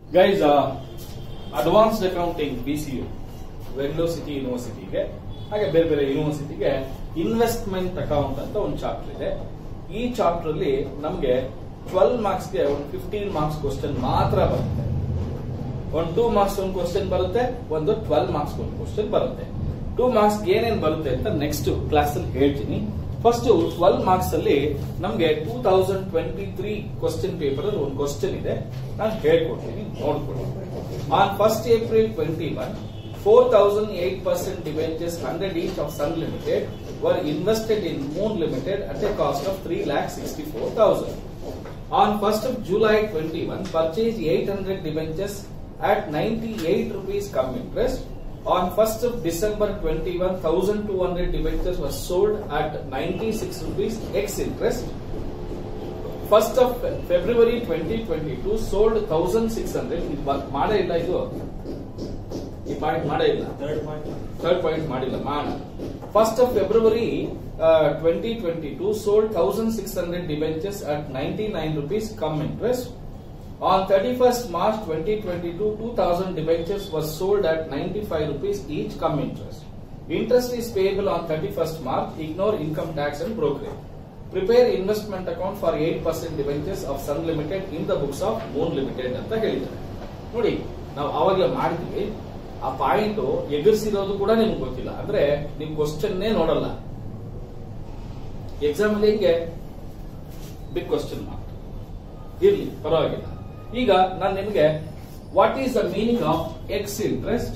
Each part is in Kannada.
Guys advanced accounting B C U Bengaluru city ಯೂನಿವರ್ಸಿಟಿಗೆ ಹಾಗೆ ಬೇರೆ ಬೇರೆ ಯೂನಿವರ್ಸಿಟಿಗೆ ಇನ್ವೆಸ್ಟ್ಮೆಂಟ್ ಅಕೌಂಟ್ ಅಂತ ಒಂದು ಚಾಪ್ಟರ್ ಇದೆ ಈ ಚಾಪ್ಟರ್ ಅಲ್ಲಿ ನಮಗೆ ಟ್ವೆಲ್ ಮಾರ್ಕ್ಸ್ಗೆ ಒಂದು ಫಿಫ್ಟೀನ್ ಮಾರ್ಕ್ಸ್ ಕ್ವಶನ್ ಮಾತ್ರ ಬರುತ್ತೆ ಒಂದು ಟೂ ಮಾರ್ಕ್ಸ್ ಒಂದು ಕ್ವಶನ್ ಬರುತ್ತೆ ಒಂದು ಟ್ವೆಲ್ ಮಾರ್ಕ್ಸ್ ಒಂದು ಕ್ವಶನ್ ಬರುತ್ತೆ ಟೂ ಮಾರ್ಕ್ಸ್ ಏನೇನ್ ಬರುತ್ತೆ ಅಂತ ನೆಕ್ಸ್ಟ್ ಕ್ಲಾಸ್ ಅಲ್ಲಿ ಹೇಳ್ತೀನಿ ಫಸ್ಟ್ ಟ್ವೆಲ್ ಮಾರ್ಕ್ಸ್ ಅಲ್ಲಿ ನಮಗೆ two thousand twenty three question paper ಅಲ್ಲಿ ಒಂದು ಕ್ವಶನ್ ಇದೆ ನಾನು ಹೇಳ್ಕೊಡ್ತೀನಿ ನೋಡ್ಕೊಳ್ಳಿ on first April twenty one four thousand eight percent debentures hundred each of Sun limited were invested in Moon limited at a cost of three lakh sixty four thousand On 1st of July 21, purchased 800 debentures at 98 rupees come interest. On 1st of December 21, 1200 debentures were sold at 96 rupees ex interest. 1st of February 2022, sold 1600. ಇದು ಬ- ಮಾಡೇ ಇಲ್ಲ ಇದು ಈ ಪಾಯಿಂಟ್ ಮಾಡೇ ಇಲ್ಲ ಥರ್ಡ್ ಪಾಯಿಂಟ್ ಮಾಡಿಲ್ಲ ಮಾಡ first of February twenty twenty two sold thousand six hundred debentures at ninety nine rupees cum interest on thirty first March twenty twenty two two thousand debentures was sold at ninety five rupees each cum interest interest is payable on thirty first March ignore income tax and brokerage prepare investment account for eight percent debentures of Sun limited in the books of Moon limited ಅಂತ ಹೇಳಿದ್ದಾರೆ ನೋಡಿ ನಾವು ಅವಾಗಲೇ ಮಾಡ್ತೀವಿ ಆ ಪಾಯಿಂಟ್ ಎದುರಿಸಿರೋದು ಕೂಡ ನಿಮ್ಗೆ ಗೊತ್ತಿಲ್ಲ ಅಂದ್ರೆ ನೀವು ಕ್ವಶನ್ನೇ ನೋಡಲ್ಲ ಎಕ್ಸಾಮ್ ಅಲ್ಲಿ ಹೆಂಗೆ ಬಿಗ್ ಕ್ವಶನ್ ಮಾರ್ಕ್ ಇರ್ಲಿ ಪರವಾಗಿಲ್ಲ ಈಗ ನಾನು ನಿಮಗೆ what is the meaning of ex interest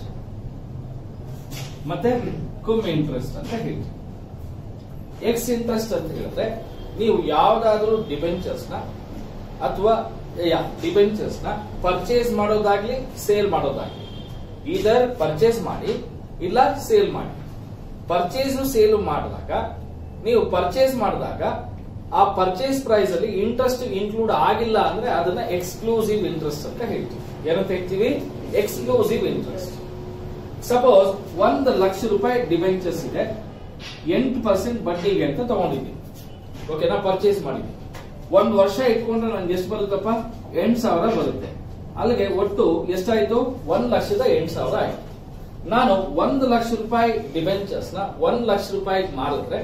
ಮತ್ತೆ ಕುಮ್ ಇಂಟ್ರೆಸ್ಟ್ ಅಂತ ಹೇಳ್ತೀವಿ ಎಕ್ಸ್ ಇಂಟ್ರೆಸ್ಟ್ ಅಂತ ಹೇಳಿದ್ರೆ ನೀವು ಯಾವ್ದಾದ್ರೂ ಡಿಬೆಂಚರ್ಸ್ ನ ಅಥವಾ ಡಿಬೆಂಚರ್ಸ್ ನ ಪರ್ಚೇಸ್ ಮಾಡೋದಾಗ್ಲಿ ಸೇಲ್ ಮಾಡೋದಾಗ್ಲಿ ಇದರ್ ಪರ್ಚೇಸ್ ಮಾಡಿ ಇಲ್ಲ ಸೇಲ್ ಮಾಡಿ ಪರ್ಚೇಸ್ ಸೇಲ್ ಮಾಡಿದಾಗ ನೀವು ಪರ್ಚೇಸ್ ಮಾಡಿದಾಗ ಆ ಪರ್ಚೇಸ್ ಪ್ರೈಸ್ ಅಲ್ಲಿ ಇಂಟ್ರೆಸ್ಟ್ ಇನ್ಕ್ಲೂಡ್ ಆಗಿಲ್ಲ ಅಂದ್ರೆ ಅದನ್ನ ಎಕ್ಸ್ಕ್ಲೂಸಿವ್ ಇಂಟ್ರೆಸ್ಟ್ ಅಂತ ಹೇಳ್ತೀವಿ ಏನಂತ ಹೇಳ್ತೀವಿ ಎಕ್ಸ್ಕ್ಲೂಸಿವ್ ಇಂಟ್ರೆಸ್ಟ್ ಸಪೋಸ್ ಒಂದು ಲಕ್ಷ ರೂಪಾಯಿ ಡಿಬೆಂಚರ್ಸ್ ಇದೆ ಎಂಟು ಪರ್ಸೆಂಟ್ ಬಡ್ಡಿಗೆ ಅಂತ ತಗೊಂಡಿದ್ದೀನಿ ಓಕೆನಾ ಪರ್ಚೇಸ್ ಮಾಡಿದ್ದೀನಿ ಒಂದು ವರ್ಷ ಇಟ್ಕೊಂಡ್ರೆ ನನ್ಗೆ ಎಷ್ಟು ಬರುತ್ತಪ್ಪ ಎಂಟು ಸಾವಿರ ಬರುತ್ತೆ ಅಲ್ಲಿಗೆ ಒಟ್ಟು ಎಷ್ಟಾಯ್ತು ಒಂದ್ ಲಕ್ಷದ ಎಂಟು ಸಾವಿರ ಆಯ್ತು ನಾನು ಒಂದು ಲಕ್ಷ ರೂಪಾಯಿ ಡಿಬೆಂಚರ್ಸ್ ನ ಒಂದ್ ಲಕ್ಷ ರೂಪಾಯಿ ಮಾರಿದ್ರೆ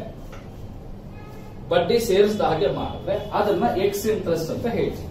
ಬಡ್ಡಿ ಸೇರಿಸಿದ ಹಾಗೆ ಮಾಡಿದ್ರೆ ಅದನ್ನ ಎಕ್ಸ್ ಇಂಟ್ರೆಸ್ಟ್ ಅಂತ ಹೇಳ್ತೀವಿ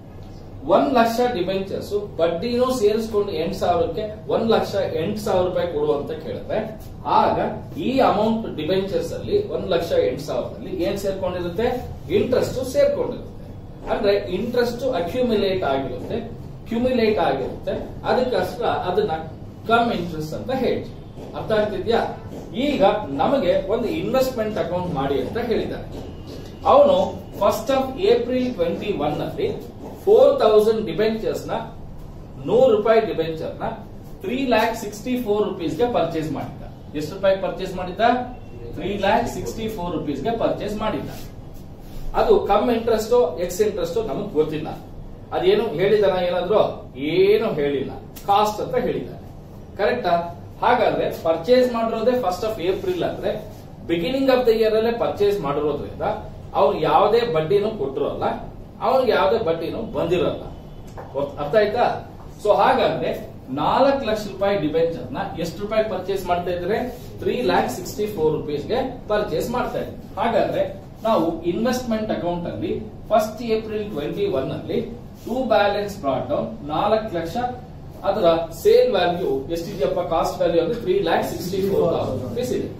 ಒಂದ್ ಲಕ್ಷ ಡಿಬೆಂಚರ್ಸ್ ಬಡ್ಡಿನೂ ಸೇರಿಸ್ಕೊಂಡು ಎಂಟು ಸಾವಿರಕ್ಕೆ ಒಂದ್ ಲಕ್ಷ ಎಂಟು ಸಾವಿರ ರೂಪಾಯಿ ಕೊಡು ಅಂತ ಕೇಳಿದ್ರೆ ಆಗ ಈ ಅಮೌಂಟ್ ಡಿಬೆಂಚರ್ಸ್ ಅಲ್ಲಿ ಒಂದ್ ಲಕ್ಷ ಎಂಟು ಸಾವಿರದಲ್ಲಿ ಏನ್ ಸೇರ್ಕೊಂಡಿರುತ್ತೆ ಇಂಟ್ರೆಸ್ಟ್ ಸೇರ್ಕೊಂಡಿರುತ್ತೆ ಅಂದ್ರೆ ಇಂಟ್ರೆಸ್ಟ್ ಅಕ್ಯುಮಿಲೇಟ್ ಆಗಿರುತ್ತೆ ಕ್ಯುಮಿಲೇಟ್ ಆಗಿರುತ್ತೆ ಅದಕ್ಕೋಸ್ಕರ ಅದನ್ನ ಕಮ್ ಇಂಟ್ರೆಸ್ಟ್ ಅಂತ ಹೇಳ್ತೀವಿ ಅರ್ಥ ಆಗ್ತಿದ್ಯಾ ಈಗ ನಮಗೆ ಒಂದು ಇನ್ವೆಸ್ಟ್ಮೆಂಟ್ ಅಕೌಂಟ್ ಮಾಡಿ ಅಂತ ಹೇಳಿದ್ದಾರೆ ಅವನು first of April twenty one ಅಲ್ಲಿ ಫೋರ್ ತೌಸಂಡ್ ಡಿಬೆಂಚರ್ಸ್ ನ ನೂರು ರೂಪಾಯಿ ಡಿಬೆಂಚರ್ ನ three lakh sixty four rupees ಗೆ ಪರ್ಚೇಸ್ ಮಾಡಿದ್ದ ಎಷ್ಟು ರೂಪಾಯಿ ಪರ್ಚೇಸ್ ಮಾಡಿದ್ದ three lakh sixty four rupees ಗೆ ಪರ್ಚೇಸ್ ಮಾಡಿದ್ದ ಅದು ಕಮ್ ಇಂಟ್ರೆಸ್ಟ್ ಎಕ್ಸ್ ಇಂಟ್ರೆಸ್ಟ್ ನಮಗ್ ಗೊತ್ತಿಲ್ಲ ಅದೇನು ಹೇಳಿದಾನ ಏನಾದ್ರು ಏನು ಹೇಳಿಲ್ಲ ಕಾಸ್ಟ್ ಅಂತ ಹೇಳಿದ್ದಾನೆ ಕರೆಕ್ಟಾ ಹಾಗಾದ್ರೆ ಪರ್ಚೇಸ್ ಮಾಡಿರೋದೇ ಫಸ್ಟ್ ಆಫ್ ಏಪ್ರಿಲ್ ಅಂದ್ರೆ ಬಿಗಿನಿಂಗ್ ಆಫ್ ದ ಇಯರ್ ಅಲ್ಲೇ ಪರ್ಚೇಸ್ ಮಾಡಿರೋದ್ರಿಂದ ಅವ್ನು ಯಾವುದೇ ಬಡ್ಡಿನೂ ಕೊಟ್ಟಿರೋಲ್ಲ ಅವನಿಗೆ ಯಾವುದೇ ಬಡ್ಡಿನೂ ಬಂದಿರಲ್ಲ ಗೊತ್- ಅರ್ಥ ಆಯ್ತಾ ಸೊ ಹಾಗಾದ್ರೆ ನಾಲ್ಕು ಲಕ್ಷ ರೂಪಾಯಿ ಡಿಬೆಂಚರ್ ನ ಎಷ್ಟು ರೂಪಾಯಿ ಪರ್ಚೇಸ್ ಮಾಡ್ತಾ ಇದ್ರೆ ತ್ರೀ ಲ್ಯಾಕ್ ಸಿಕ್ಸ್ಟಿ ಫೋರ್ ರುಪೀಸ್ಗೆ ಪರ್ಚೇಸ್ ಮಾಡ್ತಾ ಇದ್ವಿ ಹಾಗಾದ್ರೆ ನಾವು ಇನ್ವೆಸ್ಟ್ಮೆಂಟ್ ಅಕೌಂಟ್ ಅಲ್ಲಿ ಫಸ್ಟ್ ಏಪ್ರಿಲ್ ಟ್ವೆಂಟಿ ಒನ್ ಅಲ್ಲಿ ಟೂ ಬ್ಯಾಲೆನ್ಸ್ ಬ್ರಾಟ್ ಡೌನ್ ನಾಲ್ಕು ಲಕ್ಷ ಅದರ ಸೇಲ್ ವ್ಯಾಲ್ಯೂ ಎಷ್ಟಿದೆಯಪ್ಪ ಕಾಸ್ಟ್ ವ್ಯಾಲ್ಯೂ ಅಂದ್ರೆ three lakh sixty four rupees ಇದೆ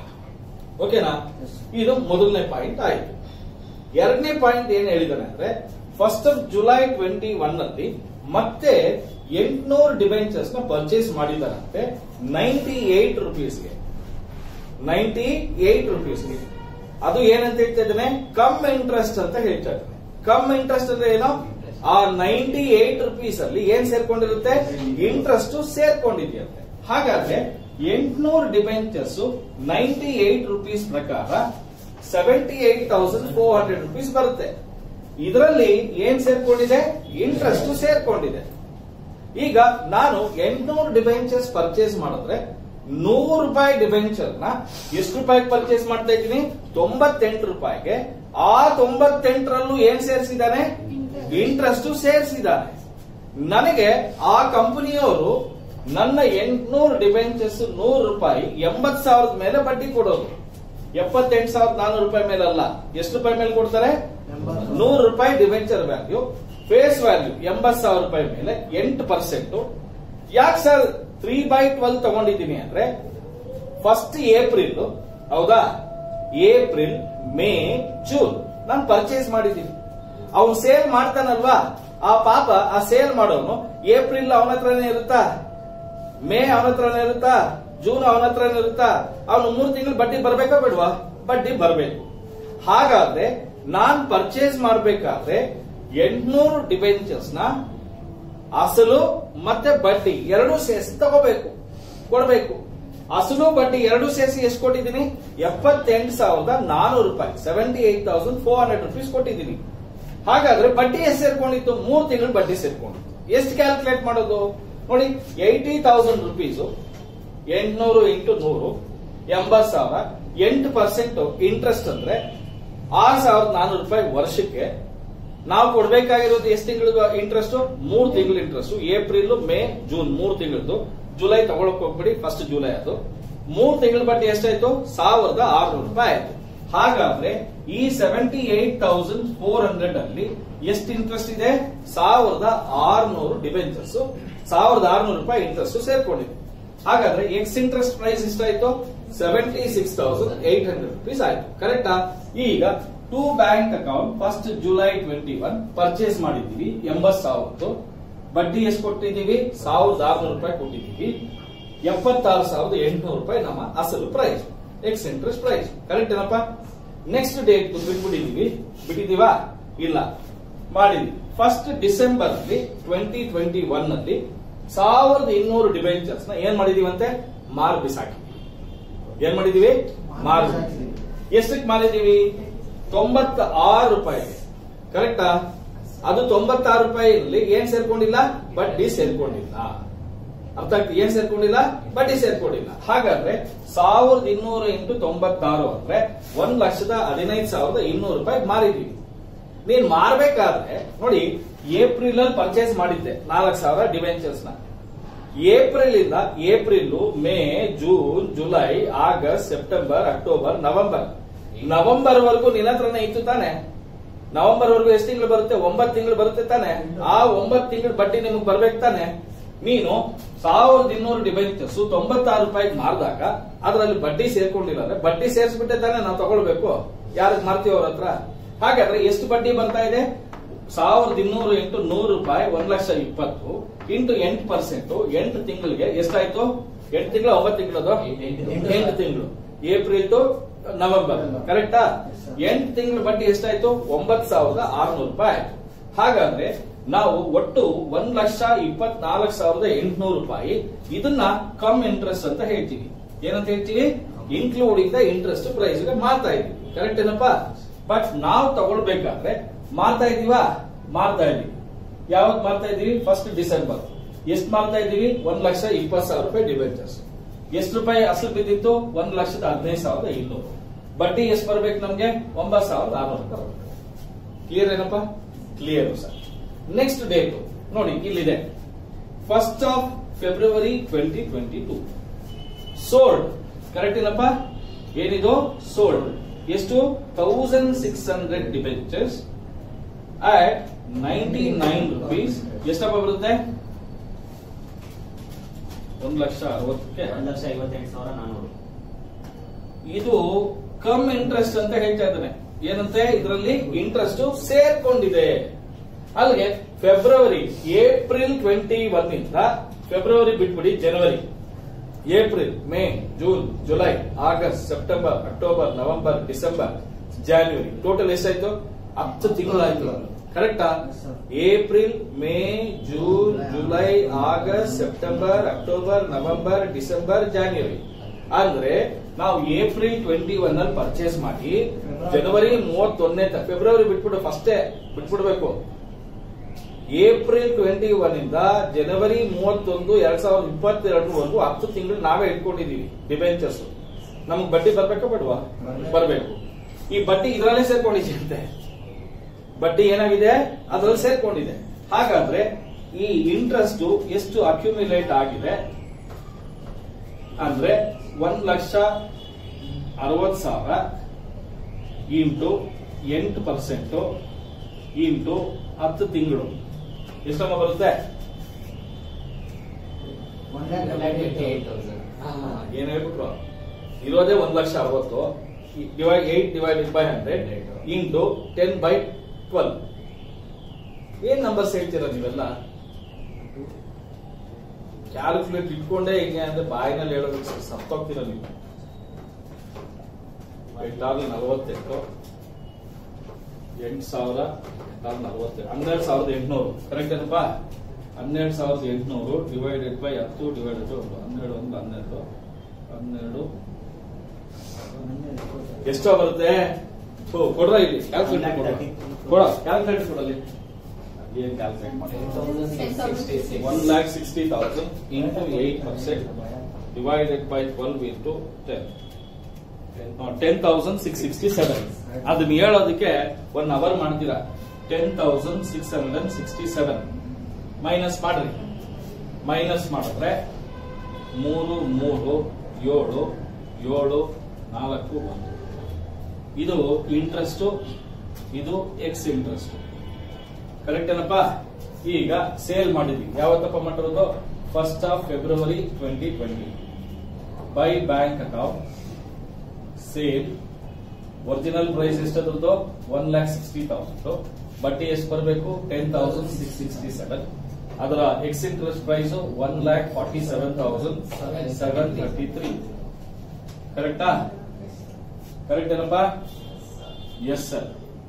ಓಕೆನಾ ಇದು ಮೊದಲನೇ ಪಾಯಿಂಟ್ ಆಯ್ತು ಎರಡನೇ ಪಾಯಿಂಟ್ ಏನ್ ಹೇಳಿದಾನೆ ಅಂದ್ರೆ first of July twenty one ಅಲ್ಲಿ ಮತ್ತೆ ಎಂಟುನೂರು ಡಿಬೆಂಚರ್ಸ್ ನ ಪರ್ಚೇಸ್ ಮಾಡಿದಾರಂತೆ ನೈಂಟಿ ಏಟ್ ರುಪೀಸ್ಗೆ ನೈಂಟಿ ಏಟ್ ರುಪೀಸ್ಗೆ ಅದು ಏನಂತ ಹೇಳ್ತಾ ಇದ್ದಾನೆ ಕಮ್ ಇಂಟ್ರೆಸ್ಟ್ ಅಂತ ಹೇಳ್ತಾ ಇದ್ದಾನೆ ಕಮ್ ಇಂಟ್ರೆಸ್ಟ್ ಅಂದ್ರೆ ಏನು ಆ ನೈಂಟಿ ಏಟ್ ರುಪೀಸ್ ಅಲ್ಲಿ ಏನ್ ಸೇರ್ಕೊಂಡಿರುತ್ತೆ ಇಂಟ್ರೆಸ್ಟ್ ಸೇರ್ಕೊಂಡಿದೆಯಂತೆ ಹಾಗಾದ್ರೆ ಎಂಟುನೂರು ಡಿಬೆಂಚರ್ಸ್ ನೈಂಟಿ ಏಟ್ ರುಪೀಸ್ ಪ್ರಕಾರ seventy eight thousand four hundred rupees ಬರುತ್ತೆ ಇದರಲ್ಲಿ ಏನ್ ಸೇರ್ಕೊಂಡಿದೆ ಇಂಟ್ರೆಸ್ಟ್ ಸೇರ್ಕೊಂಡಿದೆ ಈಗ ನಾನು ಎಂಟುನೂರು ಡಿಬೆಂಚರ್ಸ್ ಪರ್ಚೇಸ್ ಮಾಡಿದ್ರೆ ನೂರು ರೂಪಾಯಿ ಡಿಬೆಂಚರ್ ನ ಎಷ್ಟು ರೂಪಾಯಿಗೆ ಪರ್ಚೇಸ್ ಮಾಡ್ತಾ ಇದ್ದೀನಿ ತೊಂಬತ್ತೆಂಟು ರೂಪಾಯಿಗೆ ಆ ತೊಂಬತ್ತೆಂಟರಲ್ಲೂ ಏನ್ ಸೇರಿಸಿದಾನೆ ಇಂಟ್ರೆಸ್ಟ್ ಸೇರಿಸಿದ್ದಾನೆ ನನಗೆ ಆ ಕಂಪನಿಯವರು ನನ್ನ ಎಂಟ್ನೂರು ಡಿಬೆಂಚರ್ಸ್ ನೂರು ರೂಪಾಯಿ ಎಂಬತ್ ಸಾವಿರದ ಮೇಲೆ ಬಡ್ಡಿ ಕೊಡೋದು ಎಪ್ಪತ್ತೆಂಟು ಸಾವಿರದ ನಾನೂರು ರೂಪಾಯಿ ಮೇಲೆ ಅಲ್ಲ ಎಷ್ಟು ರೂಪಾಯಿ ಮೇಲೆ ಕೊಡ್ತಾರೆ ನೂರು ರೂಪಾಯಿ ಡಿಬೆಂಚರ್ ವ್ಯಾಲ್ಯೂ ಫೇಸ್ ವ್ಯಾಲ್ಯೂ ಎಂಬತ್ ಸಾವಿರ ರೂಪಾಯಿ ಮೇಲೆ ಎಂಟು ಪರ್ಸೆಂಟ್ ಯಾಕೆ ಸರ್ ತ್ರೀ ಬೈ ಟ್ವೆಲ್ ತಗೊಂಡಿದ್ದೀನಿ ಅಂದ್ರೆ ಫಸ್ಟ್ ಏಪ್ರಿಲ್ ಹೌದಾ ಏಪ್ರಿಲ್ ಮೇ ಜೂನ್ ನಾನು ಪರ್ಚೇಸ್ ಮಾಡಿದ್ದೀನಿ ಅವನು ಸೇಲ್ ಮಾಡ್ತಾನಲ್ವಾ ಆ ಪಾಪ ಆ ಸೇಲ್ ಮಾಡೋನು ಏಪ್ರಿಲ್ ಅವನ ಹತ್ರನೇ ಇರುತ್ತಾ ಮೇ ಅವನ ಹತ್ರನೇ ಇರುತ್ತಾ ಜೂನ್ ಅವನ ಹತ್ರನೇ ಇರುತ್ತಾ ಅವನು ಮೂರು ತಿಂಗಳು ಬಡ್ಡಿ ಬರ್ಬೇಕಾ ಬೇಡವಾ ಬಡ್ಡಿ ಬರಬೇಕು ಹಾಗಾದ್ರೆ ನಾನ್ ಪರ್ಚೇಸ್ ಮಾಡ್ಬೇಕಾದ್ರೆ ಎಂಟ್ನೂರು ಡಿಬೆಂಚರ್ಸ್ ನ ಅಸಲು ಮತ್ತೆ ಬಡ್ಡಿ ಎರಡೂ ಸೇರಿಸಿ ತಗೋಬೇಕು ಕೊಡಬೇಕು ಅಸಲು ಬಡ್ಡಿ ಎರಡು ಸೇರಿಸಿ ಎಷ್ಟು ಕೊಟ್ಟಿದ್ದೀನಿ ಎಪ್ಪತ್ತೆಂಟು ಸಾವಿರದ ನಾನೂರು ರೂಪಾಯಿ seventy eight thousand four hundred rupees ಕೊಟ್ಟಿದ್ದೀನಿ ಹಾಗಾದ್ರೆ ಬಡ್ಡಿ ಎಷ್ಟು ಸೇರ್ಕೊಂಡಿತ್ತು ಮೂರು ತಿಂಗಳು ಬಡ್ಡಿ ಸೇರ್ಕೊಂಡಿತ್ತು ಎಷ್ಟು ಕ್ಯಾಲ್ಕುಲೇಟ್ ಮಾಡೋದು ನೋಡಿ ಏಯ್ಟಿ ತೌಸಂಡ್ ರುಪೀಸ್ ಎಂಟ್ನೂರು ಇಂಟು ನೂರು ಎಂಬತ್ ಸಾವಿರ ಎಂಟು ಪರ್ಸೆಂಟ್ ಇಂಟ್ರೆಸ್ಟ್ ಅಂದ್ರೆ ಆರು ಸಾವಿರದ ನಾನೂರು ರೂಪಾಯಿ ವರ್ಷಕ್ಕೆ ನಾವು ಕೊಡ್ಬೇಕಾಗಿರೋದು ಎಷ್ಟು ತಿಂಗಳು ಇಂಟ್ರೆಸ್ಟ್ ಮೂರು ತಿಂಗಳು ಇಂಟ್ರೆಸ್ಟ್ ಏಪ್ರಿಲ್ ಮೇ ಜೂನ್ ಮೂರು ತಿಂಗಳದ್ದು ಜುಲೈ ತಗೊಳಕ್ ಹೋಗ್ಬಿಡಿ ಫಸ್ಟ್ ಜುಲೈ ಅದು ಮೂರು ತಿಂಗಳ ಬಡ್ಡಿ ಎಷ್ಟಾಯ್ತು ಸಾವಿರದ ಆರ್ನೂರು ರೂಪಾಯಿ ಆಯ್ತು ಹಾಗಾದ್ರೆ ಈ seventy eight thousand four hundred ಅಲ್ಲಿ ಎಷ್ಟು ಇಂಟ್ರೆಸ್ಟ್ ಇದೆ ಸಾವಿರದ ಆರ್ನೂರು ಡಿಬೆಂಚರ್ಸ್ ಸಾವಿರದ ಆರ್ನೂರು ರೂಪಾಯಿ ಇಂಟ್ರೆಸ್ಟ್ ಸೇರ್ಕೊಂಡಿದೆ ಹಾಗಾದ್ರೆ ಎಕ್ಸ್ ಇಂಟ್ರೆಸ್ಟ್ ಪ್ರೈಸ್ ಎಷ್ಟಾಯ್ತು seventy six thousand eight hundred rupees ಆಯ್ತು ಕರೆಕ್ಟಾ ಈಗ to bank account first July twenty one purchase ಮಾಡಿದ್ದೀವಿ ಎಂಬತ್ ಸಾವಿರದ್ದು ಬಡ್ಡಿ ಎಷ್ಟು ಕೊಟ್ಟಿದ್ದೀವಿ ಸಾವಿರದ ಆರ್ನೂರು ರೂಪಾಯಿ ಕೊಟ್ಟಿದ್ದೀವಿ ಎಪ್ಪತ್ತಾರು ಸಾವಿರದ ಎಂಟುನೂರು ರೂಪಾಯಿ ನಮ್ಮ ಅಸಲು price ex interest price correct ಏನಪ್ಪ ನೆಕ್ಸ್ಟ್ ಡೇಟ್ ಬಿಟ್ಬಿಟ್ಟಿದೀವಿ ಬಿಟ್ಟಿದೀವಾ ಇಲ್ಲ ಮಾಡಿದ್ವಿ ಫಸ್ಟ್ ಡಿಸೆಂಬರ್ ಅಲ್ಲಿ ಟ್ವೆಂಟಿ ಟ್ವೆಂಟಿ ಒನ್ ಅಲ್ಲಿ ಸಾವಿರದ ಇನ್ನೂರು ಡಿಬೆಂಚರ್ಸ್ ನ ಏನ್ ಮಾಡಿದೀವಂತೆ ಮಾರ್ ಬಿಸಾಕಿ ಏನ್ ಮಾಡಿದೀವಿ ಮಾರ್ ಎಷ್ಟಕ್ಕೆ ಮಾರಿದೀವಿ ತೊಂಬತ್ತ ಆರು ರೂಪಾಯಿಗೆ ಕರೆಕ್ಟಾ ಅದು ತೊಂಬತ್ತಾರು ರೂಪಾಯಿನಲ್ಲಿ ಏನ್ ಸೇರ್ಕೊಂಡಿಲ್ಲ ಬಡ್ಡಿ ಸೇರ್ಕೊಂಡಿಲ್ಲ ಅರ್ಥ ಆಗ್ತದೆ ಏನ್ ಸೇರ್ಕೊಂಡಿಲ್ಲ ಬಡ್ಡಿ ಸೇರ್ಕೊಂಡಿಲ್ಲ ಹಾಗಾದ್ರೆ ಸಾವಿರದ ಇನ್ನೂರು ಇಂಟು ತೊಂಬತ್ತಾರು ಅಂದ್ರೆ ಒಂದ್ ಲಕ್ಷದ ಹದಿನೈದು ಸಾವಿರದ ಇನ್ನೂರು ರೂಪಾಯಿ ಮಾರಿದೀವಿ ನೀನ್ ಮಾರ್ಬೇಕಾದ್ರೆ ನೋಡಿ ಏಪ್ರಿಲ್ ಅಲ್ಲಿ ಪರ್ಚೇಸ್ ಮಾಡಿದ್ದೆ ನಾಲ್ಕು ಸಾವಿರ ಡಿವೆಂಚರ್ಸ್ ನ ಏಪ್ರಿಲ್ ಇಂದ April May June July August September October November November ವರೆಗೂ ನಿನ್ನ ಹತ್ರನೇ ಇತ್ತು ತಾನೆ ನವೆಂಬರ್ ವರೆಗೂ ಎಷ್ಟು ತಿಂಗಳು ಬರುತ್ತೆ ಒಂಬತ್ತು ತಿಂಗಳು ಬರುತ್ತೆ ತಾನೆ ಆ ಒಂಬತ್ತು ತಿಂಗಳು ಬಡ್ಡಿ ನಿಮಗೆ ಬರ್ಬೇಕು ತಾನೆ ನೀನು ಸಾವಿರದ ಇನ್ನೂರು ಡಿಬೆಂಚರ್ಸ್ ತೊಂಬತ್ತಾರು ರೂಪಾಯಿಗೆ ಮಾರಿದಾಗ ಅದರಲ್ಲಿ ಬಡ್ಡಿ ಸೇರ್ಕೊಂಡಿಲ್ಲ ಅಂದ್ರೆ ಬಡ್ಡಿ ಸೇರಿಸ್ಬಿಟ್ಟೆ ತಾನೆ ನಾವು ತಗೊಳ್ಬೇಕು ಯಾರಿಗೆ ಮಾರ್ತೀವಿ ಅವ್ರ ಹತ್ರ ಹಾಗಾದ್ರೆ ಎಷ್ಟು ಬಡ್ಡಿ ಬರ್ತಾ ಇದೆ ಸಾವಿರದ ಇನ್ನೂರು ಇಂಟು ನೂರು ರೂಪಾಯಿ ಒಂದ್ ಲಕ್ಷ ಇಪ್ಪತ್ತು ಇಂಟು ಎಂಟು ಪರ್ಸೆಂಟ್ ಎಂಟು ತಿಂಗಳಿಗೆ ಎಷ್ಟಾಯ್ತು ಎಂಟು ತಿಂಗಳು ಒಂಬತ್ತು ತಿಂಗಳದು ಎಂಟು ತಿಂಗಳು ಏಪ್ರಿಲ್ ಟು ನವೆಂಬರ್ ಕರೆಕ್ಟಾ ಎಂಟು ತಿಂಗಳ ಬಡ್ಡಿ ಎಷ್ಟಾಯ್ತು ಒಂಬತ್ತು ಸಾವಿರದ ಆರ್ನೂರು ರೂಪಾಯಿ ಆಯ್ತು ಹಾಗಾದ್ರೆ ನಾವು ಒಟ್ಟು ಒಂದ್ ಲಕ್ಷ ಇಪ್ಪತ್ನಾಲ್ಕು ಸಾವಿರದ ಎಂಟುನೂರು ರೂಪಾಯಿ ಇದನ್ನ ಕಮ್ ಇಂಟ್ರೆಸ್ಟ್ ಅಂತ ಹೇಳ್ತೀವಿ ಏನಂತ ಹೇಳ್ತೀವಿ ಇನ್ಕ್ಲೂಡಿಂಗ್ ದ ಇಂಟ್ರೆಸ್ಟ್ ಪ್ರೈಸ್ ಮಾರ್ತಾ ಇದೀವಿ ಕರೆಕ್ಟ್ ಏನಪ್ಪಾ ಬಟ್ ನಾವು ತಗೊಳ್ಬೇಕಾದ್ರೆ ಮಾರ್ತಾ ಇದೀವಾ ಮಾರ್ತಾ ಇದೀವಿ ಯಾವತ್ ಮಾರ್ತಾ ಇದೀವಿ ಫಸ್ಟ್ ಡಿಸೆಂಬರ್ ಎಷ್ಟು ಮಾರ್ತಾ ಇದೀವಿ ಒಂದ್ ಲಕ್ಷ ಇಪ್ಪತ್ತು ಸಾವಿರ ರೂಪಾಯಿ ಡಿಬೆಂಚರ್ಸ್ ಎಷ್ಟು ರೂಪಾಯಿ ಅಸಲು ಬಿದ್ದಿತ್ತು ಒಂದ್ ಲಕ್ಷದ ಹದಿನೈದು ಸಾವಿರದ ಇನ್ನೂರು ಬಡ್ಡಿ ಎಷ್ಟು ಬರ್ಬೇಕು ನಮ್ಗೆ ಒಂಬತ್ತು ಸಾವಿರದ ಆರ್ನೂರು ರೂಪಾಯಿ ಬರ್ಬೇಕು ಕ್ಲಿಯರ್ ಏನಪ್ಪಾ ಕ್ಲಿಯರ್ ಸರ್ ನೆಕ್ಸ್ಟ್ ಡೇಟ್ ನೋಡಿ ಇಲ್ಲಿದೆ first of February twenty twenty two sold correct ಏನಪ್ಪ ಏನಿದು ಸೋಲ್ಡ್ ಎಷ್ಟು thousand six hundred debentures at ninety nine rupees ಎಷ್ಟಪ್ಪ ಬರುತ್ತೆ ಒಂದು ಲಕ್ಷ ಅರವತ್ತಕ್ಕೆ ಒಂದ್ ಲಕ್ಷ ಐವತ್ತೆಂಟು ಸಾವಿರ ನಾನೂರು ಇದು ಕಮ್ ಇಂಟ್ರೆಸ್ಟ್ ಅಂತ ಹೇಳ್ತಾ ಇದ್ದಾನೆ ಏನಂತೆ ಇದರಲ್ಲಿ ಇಂಟ್ರೆಸ್ಟ್ ಸೇರ್ಕೊಂಡಿದೆ ಅಲ್ಲಿಗೆ ಫೆಬ್ರವರಿ ಏಪ್ರಿಲ್ ಟ್ವೆಂಟಿ ಒನ್ ಇಂದ ಫೆಬ್ರವರಿ ಬಿಟ್ಬಿಡಿ January April May June July August September October November December January total ಎಷ್ಟಾಯ್ತು ಹತ್ತು ತಿಂಗಳಾಯ್ತು ಕರೆಕ್ಟಾ April May June July August September October November December January ಅಂದ್ರೆ ನಾವು ಏಪ್ರಿಲ್ ಟ್ವೆಂಟಿ ಒನ್ ಅಲ್ಲಿ ಪರ್ಚೇಸ್ ಮಾಡಿ ಜನವರಿ ಮೂವತ್ತೊಂದನೇ ಫೆಬ್ರವರಿ ಬಿಟ್ಬಿಟ್ಟು ಫಸ್ಟೇ ಬಿಟ್ಬಿಡ್ಬೇಕು ಏಪ್ರಿಲ್ ಟ್ವೆಂಟಿ ಒನ್ ಇಂದ ಜನವರಿ ಮೂವತ್ತೊಂದು ಎರಡ್ ಸಾವಿರದ ಇಪ್ಪತ್ತೆರಡರವರೆಗೂ ಹತ್ತು ತಿಂಗಳು ನಾವೇ ಇಟ್ಕೊಂಡಿದೀವಿ ಡಿಬೆಂಚರ್ಸ್ ನಮ್ಗೆ ಬಡ್ಡಿ ಬರ್ಬೇಕಾ ಬೇಡವಾ ಬರ್ಬೇಕು ಈ ಬಡ್ಡಿ ಇದರಲ್ಲೇ ಸೇರ್ಕೊಂಡಿದೆ ಅಂತೆ ಬಡ್ಡಿ ಏನಾಗಿದೆ ಅದರಲ್ಲಿ ಸೇರ್ಕೊಂಡಿದೆ ಹಾಗಾದ್ರೆ ಈ ಇಂಟ್ರೆಸ್ಟ್ ಎಷ್ಟು ಅಕ್ಯುಮಿಲೇಟ್ ಆಗಿದೆ ಅಂದ್ರೆ ಒಂದ್ ಲಕ್ಷ ಅರವತ್ ಸಾವಿರ ಇಂಟು ಎಂಟು ಪರ್ಸೆಂಟ್ ಇಂಟು ಹತ್ತು ತಿಂಗಳು ಎಷ್ಟಮ್ಮ ಬರುತ್ತೆ ಏನ್ ಹೇಳ್ಬಿಟ್ರು ಇರೋದೇ ಒಂದ್ ಲಕ್ಷ ಅರವತ್ತು divide eight divided by hundred into ten by twelve ಏನ್ ನಂಬರ್ಸ್ ಹೇಳ್ತೀರಾ ನೀವೆಲ್ಲ ಕ್ಯಾಲ್ಕುಲೇಟ್ ಇಟ್ಕೊಂಡೇ ಹಿಂಗೆ ಅಂದ್ರೆ ಬಾಯಿನಲ್ಲಿ ಹೇಳೋದಕ್ಕೆ ಸತ್ತೋಗ್ತೀರ ನೀವು ಎಂಟಾರು ನಲವತ್ತೆಂಟು ಎಂಟು ಸಾವಿರ ಎಂಟಾರು ನಲವತ್ತೆಂಟು ಹನ್ನೆರಡು ಸಾವಿರದ ಎಂಟುನೂರು ಕರೆಕ್ಟ್ ಏನಪ್ಪ ಹನ್ನೆರಡು ಸಾವಿರದ ಎಂಟುನೂರು ಡಿವೈಡೆಡ್ ಬೈ ಹತ್ತು ಡಿವೈಡೆಡ್ ಒಂದು ಹನ್ನೆರಡು ಒಂದು ಹನ್ನೆರಡು ಹನ್ನೆರಡು ಎಷ್ಟೋ ಬರುತ್ತೆ ಥು, ಕೊಡ್ರ ಇಲ್ಲಿ ಕ್ಯಾಲ್ಕುಲೇಟ್ ಕೊಡ ಕೊಡ ಕ್ಯಾಲ್ಕುಲೇಟ್ ಕೊಡಲಿ ಏನ್ ಕ್ಯಾಲ್ಕುಲೇಟ್ ಮಾಡಿ one lakh sixty thousand into eight percent divided by twelve into ten ten thousand six sixty seven ಅದನ್ನ ಹೇಳೋದಕ್ಕೆ ಒನ್ ಅವರ್ ಮಾಡ್ತೀರಾ ten thousand six hundred and sixty seven minus ಮಾಡ್ರಿ ಮೈನಸ್ ಮಾಡಿದ್ರೆ ಮೂರು ಮೂರು ಏಳು ಏಳು ನಾಲ್ಕು ಒಂದು ಇದು ಇಂಟ್ರೆಸ್ಟ್ ಇದು ಎಕ್ಸ್ ಇಂಟ್ರೆಸ್ಟ್ ಕರೆಕ್ಟ್ ಏನಪ್ಪ ಈಗ ಸೇಲ್ ಮಾಡಿದ್ವಿ ಯಾವತ್ತಪ್ಪ ಮಾಡಿರೋದು first of February twenty twenty by bank account sale original price ಎಷ್ಟದ್ರದ್ದು ಒನ್ ಲ್ಯಾಕ್ ಸಿಕ್ಸ್ಟಿ ತೌಸಂಡ್ ಬಡ್ಡಿ ಎಷ್ಟು ಬರಬೇಕು ten thousand six sixty seven ಅದರ ex interest price one lakh forty seven thousand seven thirty three ಕರೆಕ್ಟಾ ಕರೆಕ್ಟ್ ಏನಪ್ಪ yes sir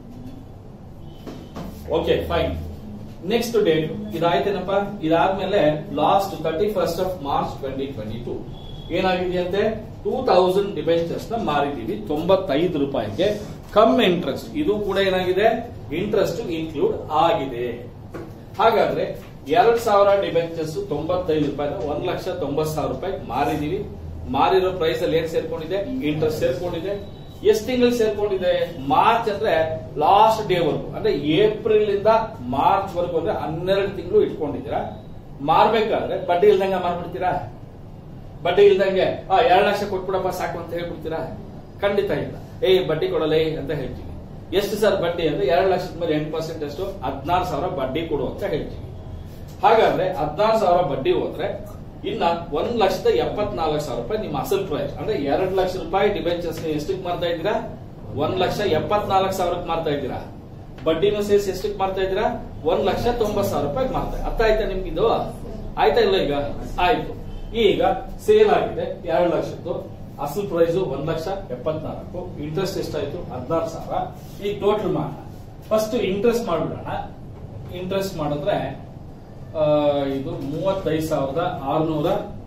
okay fine next date ಇದಾಯ್ತೇನಪ್ಪ ಇದಾದ್ಮೇಲೆ last thirty first of March twenty twenty two ಏನಾಗಿದೆಯಂತೆ ಟೂ ತೌಸಂಡ್ ಡಿಬೆಂಚರ್ಸ್ ನ ಮಾರಿದೀವಿ ತೊಂಬತ್ತೈದು ರೂಪಾಯಿಗೆ ಕಮ್ ಇಂಟ್ರೆಸ್ಟ್ ಇದು ಕೂಡ ಏನಾಗಿದೆ ಇಂಟ್ರೆಸ್ಟ್ ಇನ್ಕ್ಲೂಡ್ ಆಗಿದೆ ಹಾಗಾದ್ರೆ ಎರಡ್ ಸಾವಿರ ಡಿಬೆಂಚರ್ಸ್ ತೊಂಬತ್ತೈದು ರೂಪಾಯಿ ಒಂದ್ ಲಕ್ಷ ತೊಂಬತ್ ಸಾವಿರ ರೂಪಾಯಿ ಮಾರಿದೀವಿ ಮಾರಿರೋ ಪ್ರೈಸ್ ಅಲ್ಲಿ ಏನ್ ಸೇರ್ಕೊಂಡಿದೆ ಇಂಟ್ರೆಸ್ಟ್ ಸೇರ್ಕೊಂಡಿದೆ ಎಷ್ಟು ತಿಂಗಳು ಸೇರ್ಕೊಂಡಿದೆ ಮಾರ್ಚ್ ಅಂದ್ರೆ ಲಾಸ್ಟ್ ಡೇ ವರ್ಗು ಅಂದ್ರೆ ಏಪ್ರಿಲ್ ಇಂದ ಮಾರ್ಚ್ ವರೆಗೂ ಅಂದ್ರೆ ಹನ್ನೆರಡು ತಿಂಗಳು ಇಟ್ಕೊಂಡಿದ್ದೀರಾ ಮಾರ್ಬೇಕಾದ್ರೆ ಬಡ್ಡಿ ಇಲ್ದಂಗ ಮಾರ್ಬಿಡ್ತೀರಾ ಬಡ್ಡಿ ಇಲ್ದಂಗೆ ಆ ಎರಡ್ ಲಕ್ಷ ಕೊಟ್ಬಿಡಪ್ಪ ಸಾಕು ಅಂತ ಹೇಳ್ಬಿಡ್ತೀರಾ ಖಂಡಿತ ಇಲ್ಲ ಏಯ್ ಬಡ್ಡಿ ಕೊಡಲೇ ಅಂತ ಹೇಳ್ತೀವಿ ಎಷ್ಟು ಸರ್ ಬಡ್ಡಿ ಅಂದ್ರೆ ಎರಡು ಲಕ್ಷದ ಮೇಲೆ ಎಂಟು ಪರ್ಸೆಂಟ್ ಅಷ್ಟು ಹದಿನಾರು ಸಾವಿರ ಬಡ್ಡಿ ಕೊಡು ಅಂತ ಹೇಳ್ತೀವಿ ಹಾಗಾದ್ರೆ ಹದಿನಾರು ಸಾವಿರ ಬಡ್ಡಿ ಹೋದ್ರೆ ಇನ್ನ ಒಂದ್ ಲಕ್ಷದ ಎಪ್ಪತ್ನಾಲ್ಕು ಸಾವಿರ ರೂಪಾಯಿ ನಿಮ್ಮ ಅಸಲ್ ಪ್ರೈಸ್ ಅಂದ್ರೆ ಎರಡ್ ಲಕ್ಷ ರೂಪಾಯಿ ಡಿಬೆಂಚರ್ಸ್ ಎಷ್ಟಕ್ಕೆ ಮಾರ್ತಾ ಇದ್ದೀರಾ ಒಂದ್ ಲಕ್ಷ ಎಪ್ಪತ್ನಾಲ್ಕು ಸಾವಿರಕ್ಕೆ ಮಾರ್ತಾ ಇದ್ದೀರಾ ಬಡ್ಡಿನೂ ಸೇರಿಸಿ ಎಷ್ಟಕ್ಕೆ ಮಾರ್ತಾ ಇದ್ದೀರಾ ಒಂದ್ ಲಕ್ಷ ತೊಂಬತ್ ಸಾವಿರ ರೂಪಾಯಿ ಮಾರ್ತಾ ಅರ್ಥ ಆಯ್ತಾ ನಿಮ್ಗೆ ಇದು ಆಯ್ತಾ ಇಲ್ಲ ಈಗ ಆಯ್ತು ಈಗ ಸೇಲ್ ಆಗಿದೆ ಎರಡು ಲಕ್ಷದ್ದು ಅಸಲ್ ಪ್ರೈಸ್ ಒಂದ್ ಲಕ್ಷ ಎಪ್ಪತ್ನಾಲ್ಕು ಇಂಟ್ರೆಸ್ಟ್ ಎಷ್ಟಾಯ್ತು ಹದಿನಾರು ಸಾವಿರ ಈಗ ಟೋಟಲ್ ಮಾಡೋಣ ಫಸ್ಟ್ ಇಂಟ್ರೆಸ್ಟ್ ಮಾಡ್ಬಿಡೋಣ ಇಂಟ್ರೆಸ್ಟ್ ಮಾಡಿದ್ರೆ ಆ, ಇದು ಮೂವತ್ತೈದು ಸಾವಿರದ ಆರ್ನೂರ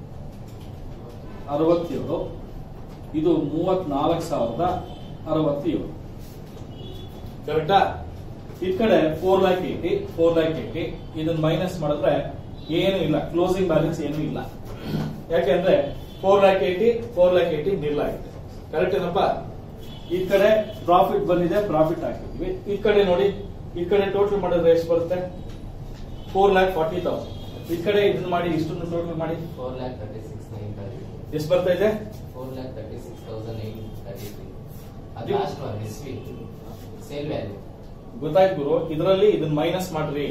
ಅರವತ್ತೇಳು ಇದು ಮೂವತ್ನಾಲ್ಕು ಸಾವಿರದ ಅರವತ್ತೇಳು ಕರೆಕ್ಟಾ ಈ ಕಡೆ four lakh eighty four lakh eighty ಇದನ್ನ ಮೈನಸ್ ಮಾಡಿದ್ರೆ ಏನು ಇಲ್ಲ ಕ್ಲೋಸಿಂಗ್ ಬ್ಯಾಲೆನ್ಸ್ ಏನು ಇಲ್ಲ ಯಾಕೆಂದ್ರೆ four lakh eighty four lakh eighty nil ಆಗಿದೆ ಕರೆಕ್ಟ್ ಏನಪ್ಪ ಈ ಕಡೆ ಪ್ರಾಫಿಟ್ ಬಂದಿದೆ ಪ್ರಾಫಿಟ್ ಹಾಕಿದ್ವಿ ಈ ಕಡೆ ನೋಡಿ ಈ ಕಡೆ ಟೋಟಲ್ ಮಾಡಿದ್ರೆ ಎಷ್ಟು ಬರುತ್ತೆ ಫೋರ್ ಲ್ಯಾಕ್ ಫಾರ್ಟಿ ತೌಸಂಡ್ ಈ ಕಡೆ ಇದನ್ನ ಮಾಡಿ ಇಷ್ಟನ್ನು ಟೋಟಲ್ ಮಾಡಿ four lakh thirty six nine thirty ಎಷ್ಟು ಬರ್ತಾ ಇದೆ four lakh thirty six thousand nine thirty three ಅದು ನೀವು- last one S V sale value ಗೊತ್ತಾಯ್ತು ಗುರು ಇದರಲ್ಲಿ ಇದನ್ನ ಮೈನಸ್ ಮಾಡ್ರಿ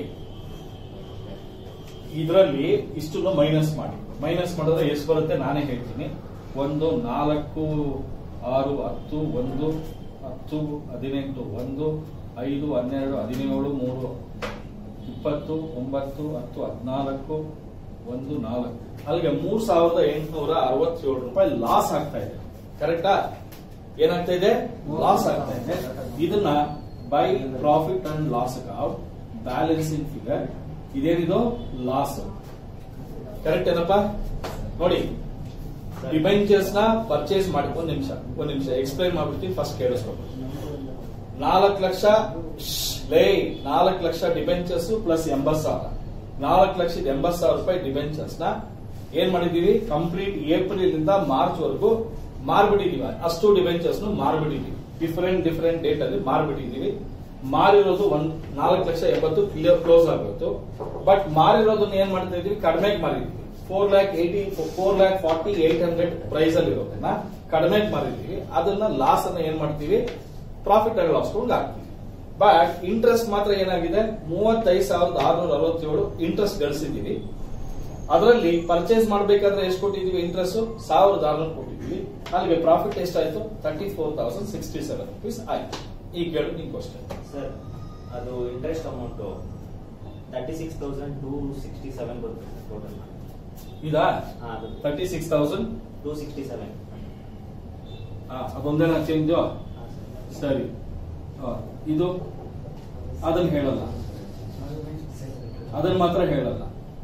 ಇದರಲ್ಲಿ ಇಷ್ಟನ್ನು ಮೈನಸ್ ಮಾಡಿ ಮೈನಸ್ ಮಾಡಿದ್ರೆ ಎಷ್ಟು ಬರುತ್ತೆ ನಾನೇ ಹೇಳ್ತೀನಿ ಒಂದು ನಾಲ್ಕು ಆರು ಹತ್ತು ಒಂದು ಹತ್ತು ಹದಿನೆಂಟು ಒಂದು ಐದು ಹನ್ನೆರಡು ಹದಿನೇಳು ಮೂರು ಇಪ್ಪತ್ತು ಒಂಬತ್ತು ಹತ್ತು ಹದಿನಾಲ್ಕು ಒಂದು ನಾಲ್ಕು ಅಲ್ಲಿಗೆ ಮೂರ್ ಸಾವಿರದ ಎಂಟುನೂರ ಅರವತ್ತೇಳು ರೂಪಾಯಿ ಲಾಸ್ ಆಗ್ತಾ ಇದೆ ಕರೆಕ್ಟಾ ಏನಾಗ್ತಾ ಇದೆ ಲಾಸ್ ಆಗ್ತಾ ಇದೆ ಇದನ್ನ by profit and loss account balancing figure ಇದೇನಿದು ಲಾಸ್ ಕರೆಕ್ಟ್ ಏನಪ್ಪ ನೋಡಿ ಡಿಬೆಂಚರ್ಸ್ ನ ಪರ್ಚೇಸ್ ಮಾಡಿ ಒಂದ್ ನಿಮಿಷ ಒಂದ್ ನಿಮಿಷ ಎಕ್ಸ್ಪ್ಲೈನ್ ಮಾಡ್ಬಿಡ್ತೀನಿ ಫಸ್ಟ್ ಕೇಳಿಸ್ಕೊಂಡು ನಾಲ್ಕು ಲಕ್ಷ ಲೇ ನಾಲ್ಕು ಲಕ್ಷ ಡಿಬೆಂಚರ್ಸ್ ಪ್ಲಸ್ ಎಂಬತ್ ಸಾವಿರ ನಾಲ್ಕು ಲಕ್ಷದ ಎಂಬತ್ ಸಾವಿರ ರೂಪಾಯಿ ಡಿಬೆಂಚರ್ಸ್ ನ ಏನ್ ಮಾಡಿದೀವಿ ಕಂಪ್ಲೀಟ್ ಏಪ್ರಿಲ್ ಇಂದ ಮಾರ್ಚ್ ವರೆಗೂ ಮಾರ್ಬಿಟ್ಟಿದೀವಿ ಅಷ್ಟು ಡಿಬೆಂಚರ್ಸ್ ಮಾರ್ಬಿಟ್ಟಿದೀವಿ ಡಿಫರೆಂಟ್ ಡಿಫರೆಂಟ್ ಡೇಟ್ ಅಲ್ಲಿ ಮಾರ್ಬಿಟ್ಟಿದೀವಿ ಮಾರಿರೋದು ಒಂದ್ ನಾಲ್ಕು ಲಕ್ಷ ಎಂಬತ್ತು ಕ್ಲಿಯರ್ ಕ್ಲೋಸ್ ಆಗೋಯ್ತು ಬಟ್ ಮಾರಿರೋದನ್ನ ಏನ್ ಮಾಡ್ತಾ ಇದೀವಿ ಕಡಿಮೆಗೆ ಮಾರಿದ್ವಿ four lakh eighty four lakh forty eight hundred price ಅಲ್ಲಿ ಇರೋದನ್ನ ಕಡಿಮೆಗೆ ಮಾರಿದ್ವಿ ಅದನ್ನ ಲಾಸ್ ಅನ್ನ ಏನ್ ಮಾಡ್ತೀವಿ ಪ್ರಾಫಿಟ್ ಆಗಿ ಲಾಸ್ಕೊಂಡು ಹಾಕ್ತೀವಿ ಬಟ್ ಇಂಟ್ರೆಸ್ಟ್ ಮಾತ್ರ ಏನಾಗಿದೆ ಮೂವತ್ತೈದು ಸಾವಿರದ ಆರ್ನೂರ ಅರವತ್ತೇಳು ಇಂಟ್ರೆಸ್ಟ್ ಗಳಿಸಿದೀವಿ ಅದರಲ್ಲಿ ಪರ್ಚೇಸ್ ಮಾಡಬೇಕಾದ್ರೆ ಎಷ್ಟು ಕೊಟ್ಟಿದೀವಿ ಇಂಟ್ರೆಸ್ಟ್ ಸಾವಿರದ ಆರ್ನೂರು ಕೊಟ್ಟಿದ್ವಿ ಅಲ್ಲಿಗೆ ಪ್ರಾಫಿಟ್ ಎಷ್ಟಾಯ್ತು thirty four thousand sixty seven rupees ಆಯ್ತು ಈಗ ಕೇಳು ನಿನ್ ಕ್ವಶನ್ ಸರ್ ಅದು interest amount thirty six thousand two sixty seven ಬರುತ್ತೆ ಟೋಟಲ್ ಇದಾ ಹಾಂ ಅದು thirty six thousand two sixty seven ಅದೊಂದೇನಾ ಚೇಂಜು ಸರಿ ಆ, ಇದು ಅದನ್ನ ಹೇಳಲ್ಲ ಅದನ್ನ ಮಾತ್ರ ಹೇಳಲ್ಲ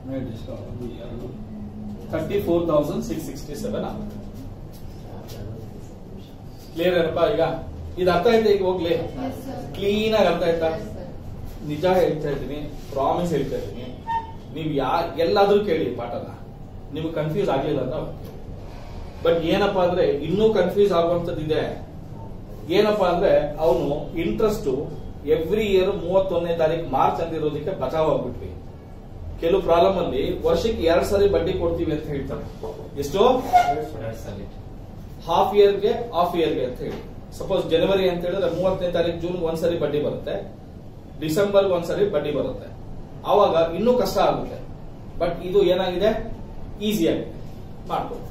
thirty four thousand six sixty seven ಆಗುತ್ತೆ ಕ್ಲಿಯರ್ ಏನಪ್ಪ ಈಗ ಇದು ಅರ್ಥ ಆಯ್ತಾ ಈಗ ಹೋಗ್ಲಿ ಕ್ಲೀನ್ ಆಗಿ ಅರ್ಥ ಆಯ್ತಾ ನಿಜ ಹೇಳ್ತಾ ಇದ್ದೀನಿ ಪ್ರಾಮಿಸ್ ಹೇಳ್ತಾ ಇದ್ದೀನಿ ನೀವು ಯಾ ಎಲ್ಲಾದ್ರೂ ಕೇಳಿ ಪಾಠನ ನಿಮ್ಗೆ ಕನ್ಫ್ಯೂಸ್ ಆಗ್ಲಿಲ್ಲ ಅಂತ ಬಟ್ ಏನಪ್ಪಾ ಅಂದ್ರೆ ಇನ್ನೂ ಕನ್ಫ್ಯೂಸ್ ಆಗುವಂತದ್ದು ಇದೆ ಏನಪ್ಪಾ ಅಂದ್ರೆ ಅವನು ಇಂಟ್ರೆಸ್ಟ್ ಎವ್ರಿ ಇಯರ್ ಮೂವತ್ತೊಂದನೇ ತಾರೀಕು ಮಾರ್ಚ್ ಅಂದಿರೋದಕ್ಕೆ ಬಚಾವ್ ಆಗ್ಬಿಟ್ವಿ ಕೆಲವು ಪ್ರಾಬ್ಲಮ್ ಅಲ್ಲಿ ವರ್ಷಕ್ಕೆ ಎರಡ್ ಸಾರಿ ಬಡ್ಡಿ ಕೊಡ್ತೀವಿ ಅಂತ ಹೇಳ್ತಾರೆ ಎಷ್ಟು ಎರಡು ಸಲ ಹಾಫ್ ಇಯರ್ಗೆ ಹಾಫ್ ಇಯರ್ಗೆ ಅಂತ ಹೇಳಿ ಸಪೋಸ್ ಜನವರಿ ಅಂತ ಹೇಳಿದ್ರೆ ಮೂವತ್ತನೇ ತಾರೀಕು ಜೂನ್ ಒಂದ್ಸರಿ ಬಡ್ಡಿ ಬರುತ್ತೆ ಡಿಸೆಂಬರ್ ಒಂದ್ಸರಿ ಬಡ್ಡಿ ಬರುತ್ತೆ ಆವಾಗ ಇನ್ನೂ ಕಷ್ಟ ಆಗುತ್ತೆ ಬಟ್ ಇದು ಏನಾಗಿದೆ ಈಸಿ ಆಗಿದೆ ಮಾಡ್ಬೋದು